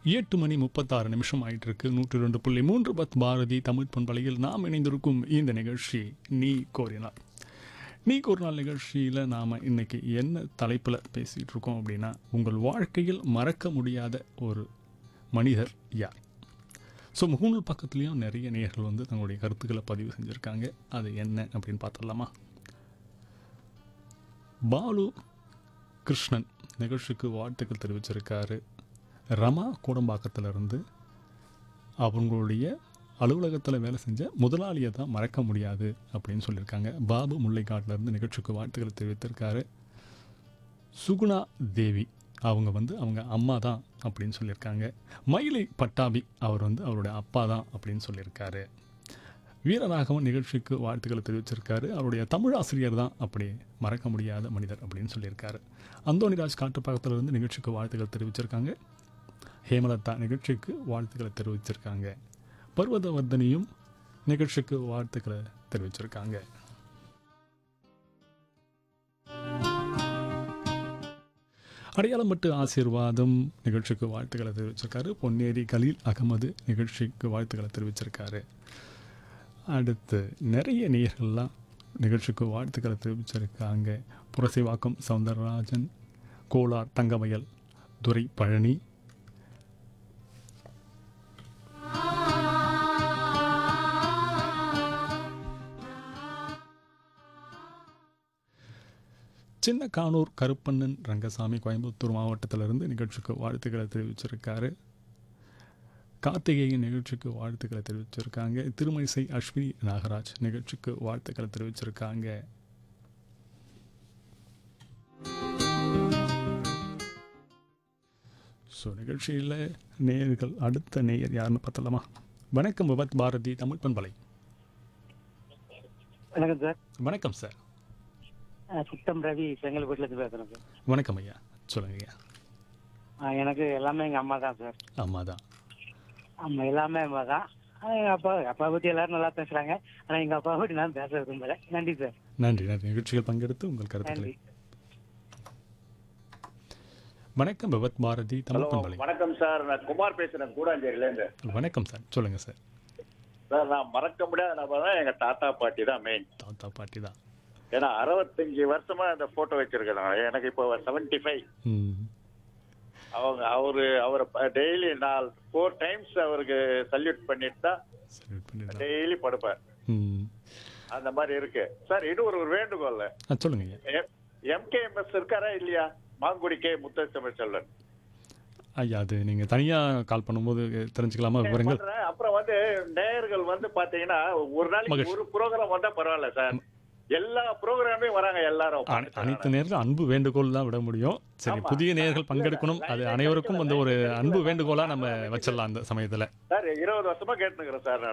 எட்டு மணி முப்பத்தாறு நிமிஷம் ஆயிட்டு இருக்கு நூற்றி ரெண்டு புள்ளி மூன்று பத் பாரதி தமிழ் பண்பலையில் நாம் இணைந்திருக்கும் இந்த நிகழ்ச்சி நீ கோரினார் நீ கோரினால் நிகழ்ச்சியில் நாம் இன்னைக்கு என்ன தலைப்பில் பேசிகிட்டு இருக்கோம் அப்படின்னா உங்கள் வாழ்க்கையில் மறக்க முடியாத ஒரு மனிதர் யார் ஸோ முகநூல் பக்கத்துலேயும் நிறைய நேயர்கள் வந்து தங்களுடைய கருத்துக்களை பதிவு செஞ்சுருக்காங்க அது என்ன அப்படின்னு பார்த்துடலாமா பாலு கிருஷ்ணன் நிகழ்ச்சிக்கு வாழ்த்துக்கள் தெரிவிச்சிருக்காரு ரமா கோடம்பாக்கத்திலிருந்து அவங்களுடைய அலுவலகத்தில் வேலை செஞ்ச முதலாளியை தான் மறக்க முடியாது அப்படின்னு சொல்லியிருக்காங்க பாபு முல்லைக்காட்டிலேருந்து நிகழ்ச்சிக்கு வாழ்த்துக்களை தெரிவித்திருக்காரு சுகுணா தேவி அவங்க வந்து அவங்க அம்மா தான் அப்படின்னு சொல்லியிருக்காங்க மயிலை பட்டாபி அவர் வந்து அவருடைய அப்பா தான் அப்படின்னு சொல்லியிருக்காரு வீரராகவன் நிகழ்ச்சிக்கு வாழ்த்துக்களை தெரிவிச்சிருக்காரு அவருடைய தமிழ் ஆசிரியர் தான் அப்படி மறக்க முடியாத மனிதர் அப்படின்னு சொல்லியிருக்காரு அந்தோணிராஜ் காட்டுப்பாக்கத்தில் இருந்து நிகழ்ச்சிக்கு வாழ்த்துக்கள் தெரிவிச்சிருக்காங்க ஹேமலதா நிகழ்ச்சிக்கு வாழ்த்துக்களை தெரிவிச்சிருக்காங்க பர்வதவர்தனியும் நிகழ்ச்சிக்கு வாழ்த்துக்களை தெரிவிச்சிருக்காங்க அடையாளம்பட்டு ஆசீர்வாதம் நிகழ்ச்சிக்கு வாழ்த்துக்களை தெரிவிச்சிருக்காரு பொன்னேரி கலீல் அகமது நிகழ்ச்சிக்கு வாழ்த்துக்களை தெரிவிச்சிருக்காரு அடுத்து நிறைய நேயர்கள்லாம் நிகழ்ச்சிக்கு வாழ்த்துக்களை தெரிவிச்சிருக்காங்க புரசைவாக்கம் சவுந்தரராஜன் கோலார் தங்கமயல் துரை பழனி சின்ன கானூர் கருப்பண்ணன் ரங்கசாமி கோயம்புத்தூர் மாவட்டத்திலிருந்து நிகழ்ச்சிக்கு வாழ்த்துக்களை தெரிவிச்சிருக்காரு கார்த்திகேயன் நிகழ்ச்சிக்கு வாழ்த்துக்களை தெரிவிச்சிருக்காங்க திருமணிசை அஸ்வினி நாகராஜ் நிகழ்ச்சிக்கு வாழ்த்துக்களை தெரிவிச்சிருக்காங்க ஸோ நிகழ்ச்சியில் நேயர்கள் அடுத்த நேயர் யாருன்னு பார்த்தலாமா வணக்கம் விபத் பாரதி தமிழ் பண்பலை வணக்கம் சார் வணக்கம் சார் அஹ் சுத்தம் ரவி செங்கல்பட்டுலேருந்து பேசுகிறேன் சார் வணக்கம் ஐயா சொல்லுங்க ஐயா அஹ் எனக்கு எல்லாமே எங்கள் அம்மா தான் சார் ஆமாம் தான் அம்மா எல்லாமே அம்மா தான் ஆனால் எங்கள் அப்பா அப்பா பற்றி எல்லாரும் நல்லா பேசுகிறாங்க ஆனால் எங்கள் அப்பா பற்றி நான் பேச விரும்பல நன்றி சார் நன்றி நன்றி நிகழ்ச்சியில் பங்கெடுத்து உங்கள் கருத்துக்களை நன்றி வணக்கம் விபத் பாரதி தமிழ் ஹலோ பண்பலை வணக்கம் சார் நான் குமார் பேசுறேன் கூடாஞ்சேரியிலேருந்து வணக்கம் சார் சொல்லுங்க சார் சார் நான் மறக்க முடியாத நபர் தான் எங்க தாத்தா பாட்டி தான் மெயின் தாத்தா பாட்டி தான் ஏன்னா அறுபத்தஞ்சு வருஷமா அந்த போட்டோ வச்சிருக்கேன் நான். எனக்கு இப்போ செவன்டி ஃபைவ் ம் அவங்க அவரு அவரை டெய்லி நான் ஃபோர் டைம்ஸ் அவருக்கு சல்யூட் பண்ணிட்டு தான் சரி பண்ணிடலாம் டெய்லி படுப்பேன் ம் அந்த மாதிரி இருக்கு சார் இன்னும் ஒரு வேண்டுகோள் ஆ சொல்லுங்க ஐயா எம்கேஎம்எஸ் இருக்காரா இல்லையா மாங்குடி கே முத்தமிழ் செல்வன் ஐயா அது நீங்கள் தனியாக கால் பண்ணும்போது தெரிஞ்சுக்கலாமா விவரங்கள் பண்றேன். அப்புறம் வந்து நேயர்கள் வந்து பாத்தீங்கன்னா ஒரு நாளைக்கு மகிழ்ச்சி. ஒரு ப்ரோக்ராம் வந்தா பரவாயில்ல சார் எல்லா ப்ரோக்ராமே வராங்க எல்லாரும் அனை- அனைத்து நேர்கள் அன்பு வேண்டுகோள் தான் விட முடியும் சரி ஆமா. புதிய நேர்கள் பங்கெடுக்கணும் அது அனைவருக்கும் வந்து ஒரு அன்பு வேண்டுகோளாக நம்ம வச்சிடலாம் அந்த சமயத்தில் சார் இருபது வருஷமா கேட்டுக்கிறேன் சார் நான்